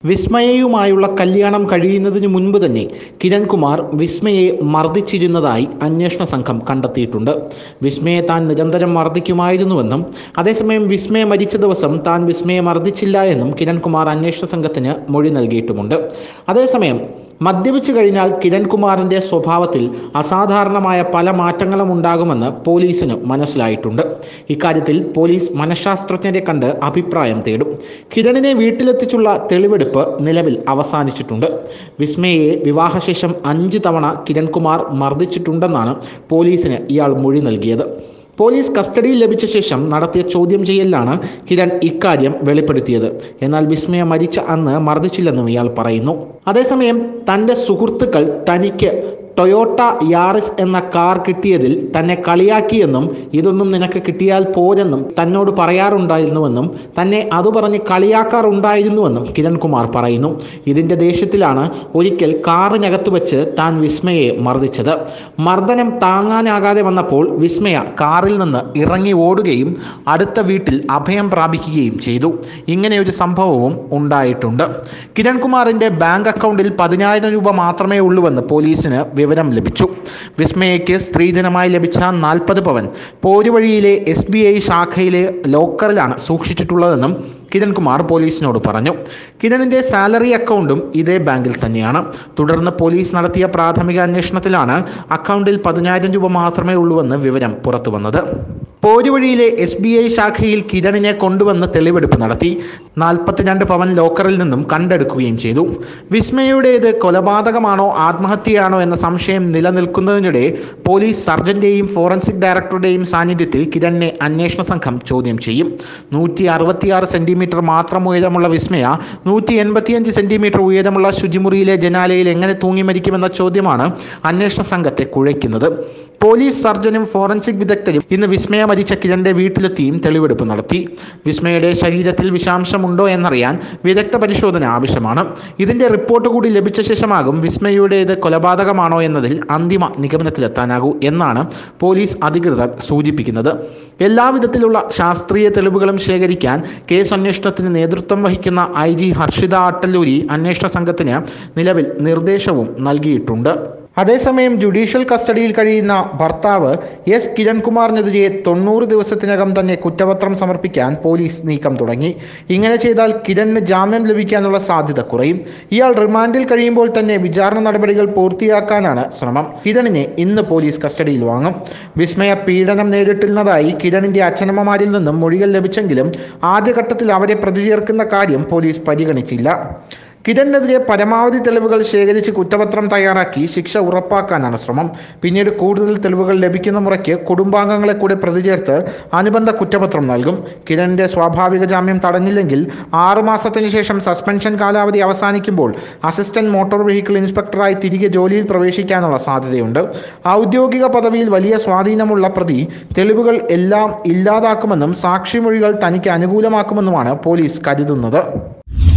വിസ്മയയുമായുള്ള കല്യാണം കഴിയുന്നതിന് മുൻപ് തന്നെ കിരൺകുമാർ വിസ്മയെ മർദ്ദിച്ചിരുന്നതായി അന്വേഷണ സംഘം കണ്ടെത്തിയിട്ടുണ്ട് വിസ്മയെ താൻ നിരന്തരം മർദ്ദിക്കുമായിരുന്നുവെന്നും അതേസമയം വിസ്മയ മരിച്ച ദിവസം താൻ വിസ്മയെ മർദ്ദിച്ചില്ല എന്നും കിരൺകുമാർ അന്വേഷണ സംഘത്തിന് മൊഴി നൽകിയിട്ടുമുണ്ട് അതേസമയം മദ്യപിച്ചു കഴിഞ്ഞാൽ കിരൺകുമാറിൻ്റെ സ്വഭാവത്തിൽ അസാധാരണമായ പല മാറ്റങ്ങളും ഉണ്ടാകുമെന്ന് പോലീസിന് മനസ്സിലായിട്ടുണ്ട് ഇക്കാര്യത്തിൽ പോലീസ് മനഃശാസ്ത്രജ്ഞരെ കണ്ട് അഭിപ്രായം തേടും കിരണിനെ വീട്ടിലെത്തിച്ചുള്ള തെളിവെടുപ്പ് നിലവിൽ അവസാനിച്ചിട്ടുണ്ട് വിസ്മയെ വിവാഹശേഷം അഞ്ച് തവണ കിരൺകുമാർ മർദ്ദിച്ചിട്ടുണ്ടെന്നാണ് പോലീസിന് ഇയാൾ മൊഴി നൽകിയത് പോലീസ് കസ്റ്റഡിയിൽ ലഭിച്ച ശേഷം നടത്തിയ ചോദ്യം ചെയ്യലിലാണ് കിരൺ ഇക്കാര്യം വെളിപ്പെടുത്തിയത് എന്നാൽ വിസ്മയ മരിച്ച അന്ന് മർദ്ദിച്ചില്ലെന്നും ഇയാൾ പറയുന്നു അതേസമയം തൻ്റെ സുഹൃത്തുക്കൾ തനിക്ക് ടൊയോട്ട യാറിസ് എന്ന കാർ കിട്ടിയതിൽ തന്നെ കളിയാക്കിയെന്നും ഇതൊന്നും നിനക്ക് കിട്ടിയാൽ പോരെന്നും തന്നോട് പറയാറുണ്ടായിരുന്നുവെന്നും തന്നെ അത് പറഞ്ഞ് കളിയാക്കാറുണ്ടായിരുന്നുവെന്നും കിരൺകുമാർ പറയുന്നു ഇതിൻ്റെ ദേഷ്യത്തിലാണ് ഒരിക്കൽ കാറിനകത്ത് വെച്ച് താൻ വിസ്മയെ മർദ്ദിച്ചത് മർദ്ദനം താങ്ങാനാകാതെ വന്നപ്പോൾ വിസ്മയ കാറിൽ നിന്ന് ഇറങ്ങി ഓടുകയും അടുത്ത വീട്ടിൽ അഭയം പ്രാപിക്കുകയും ചെയ്തു ഇങ്ങനെ ഒരു സംഭവവും ഉണ്ടായിട്ടുണ്ട് കിരൺകുമാറിൻ്റെ ബാങ്ക് അക്കൗണ്ടിൽ പതിനായിരം രൂപ മാത്രമേ ഉള്ളൂവെന്ന് പോലീസിന് വിവരം ലഭിച്ചു വിസ്മയയ്ക്ക് സ്ത്രീധനമായി ലഭിച്ച നാൽപ്പത് പവൻ പോരുവഴിയിലെ എസ് ബി ഐ ശാഖയിലെ ലോക്കറിലാണ് സൂക്ഷിച്ചിട്ടുള്ളതെന്നും കിരൺകുമാർ പോലീസിനോട് പറഞ്ഞു കിരണിൻ്റെ സാലറി അക്കൗണ്ടും ഇതേ ബാങ്കിൽ തന്നെയാണ് തുടർന്ന് പോലീസ് നടത്തിയ പ്രാഥമിക അന്വേഷണത്തിലാണ് അക്കൗണ്ടിൽ പതിനായിരം രൂപ മാത്രമേ ഉള്ളൂവെന്ന് വിവരം പുറത്തു വന്നത് പോരുവഴിയിലെ എസ് ബി ഐ ശാഖയിൽ കിരണിനെ കൊണ്ടുവന്ന് തെളിവെടുപ്പ് നടത്തി നാൽപ്പത്തിരണ്ട് പവൻ ലോക്കറിൽ നിന്നും കണ്ടെടുക്കുകയും ചെയ്തു വിസ്മയുടേത് കൊലപാതകമാണോ ആത്മഹത്യയാണോ എന്ന സംശയം നിലനിൽക്കുന്നതിനിടെ പോലീസ് സർജന്റെയും ഫോറൻസിക് ഡയറക്ടറുടെയും സാന്നിധ്യത്തിൽ കിരണിനെ അന്വേഷണ സംഘം ചോദ്യം ചെയ്യും നൂറ്റി അറുപത്തിയാറ് സെന്റിമീറ്റർ മാത്രം ഉയരമുള്ള വിസ്മയ നൂറ്റി എൺപത്തിയഞ്ച് സെന്റിമീറ്റർ ഉയരമുള്ള ശുചിമുറിയിലെ ജനാലയിൽ എങ്ങനെ തൂങ്ങി മരിക്കുമെന്ന ചോദ്യമാണ് അന്വേഷണ സംഘത്തെ കുഴയ്ക്കുന്നത് പോലീസ് സർജനും ഫോറൻസിക് വിദഗ്ധരും ഇന്ന് വിസ്മയ മരിച്ച കിരണിന്റെ വീട്ടിലെത്തിയും തെളിവെടുപ്പ് നടത്തി വിസ്മയുടെ ശരീരത്തിൽ വിഷാംശമുണ്ടോ എന്നറിയാൻ വിദഗ്ധ പരിശോധന ആവശ്യമാണ് ഇതിന്റെ റിപ്പോർട്ട് കൂടി ലഭിച്ച ശേഷമാകും വിസ്മയുടേത് കൊലപാതകമാണോ എന്നതിൽ അന്തിമ നിഗമനത്തിലെത്താനാകൂ എന്നാണ് പോലീസ് അധികൃതർ സൂചിപ്പിക്കുന്നത് എല്ലാവിധത്തിലുള്ള ശാസ്ത്രീയ തെളിവുകളും ശേഖരിക്കാൻ കേസ് അന്വേഷണത്തിന് നേതൃത്വം വഹിക്കുന്ന ഐ ജി ഹർഷിത അട്ടല്ലൂരി അന്വേഷണ സംഘത്തിന് നിലവിൽ നിർദ്ദേശവും നൽകിയിട്ടുണ്ട് അതേസമയം ജുഡീഷ്യൽ കസ്റ്റഡിയിൽ കഴിയുന്ന ഭർത്താവ് എസ് കിരൺകുമാറിനെതിരെ തൊണ്ണൂറ് ദിവസത്തിനകം തന്നെ കുറ്റപത്രം സമർപ്പിക്കാൻ പോലീസ് നീക്കം തുടങ്ങി ഇങ്ങനെ ചെയ്താൽ കിരണിന് ജാമ്യം ലഭിക്കാനുള്ള സാധ്യത കുറയും ഇയാൾ റിമാൻഡിൽ കഴിയുമ്പോൾ തന്നെ വിചാരണ നടപടികൾ പൂർത്തിയാക്കാനാണ് ശ്രമം കിരണിനെ ഇന്ന് പോലീസ് കസ്റ്റഡിയിൽ വാങ്ങും വിസ്മയ പീഡനം നേരിട്ടിരുന്നതായി കിരണിന്റെ അച്ഛനമ്മമാരിൽ നിന്നും മൊഴികൾ ലഭിച്ചെങ്കിലും ആദ്യഘട്ടത്തിൽ അവരെ പ്രതി ചേർക്കുന്ന കാര്യം പോലീസ് പരിഗണിച്ചില്ല കിരണിനെതിരെ പരമാവധി തെളിവുകൾ ശേഖരിച്ച് കുറ്റപത്രം തയ്യാറാക്കി ശിക്ഷ ഉറപ്പാക്കാനാണ് ശ്രമം പിന്നീട് കൂടുതൽ തെളിവുകൾ ലഭിക്കുന്ന മുറയ്ക്ക് കുടുംബാംഗങ്ങളെ കൂടെ പ്രതി ചേർത്ത് അനുബന്ധ കുറ്റപത്രം നൽകും കിരണിന്റെ സ്വാഭാവിക ജാമ്യം തടഞ്ഞില്ലെങ്കിൽ ആറു മാസത്തിന് ശേഷം സസ്പെൻഷൻ കാലാവധി അവസാനിക്കുമ്പോൾ അസിസ്റ്റന്റ് മോട്ടോർ വെഹിക്കിൾ ഇൻസ്പെക്ടറായി തിരികെ ജോലിയിൽ പ്രവേശിക്കാനുള്ള സാധ്യതയുണ്ട് ഔദ്യോഗിക പദവിയിൽ വലിയ സ്വാധീനമുള്ള പ്രതി തെളിവുകൾ എല്ലാം ഇല്ലാതാക്കുമെന്നും സാക്ഷിമൊഴികൾ തനിക്ക് അനുകൂലമാക്കുമെന്നുമാണ് പോലീസ് കരുതുന്നത്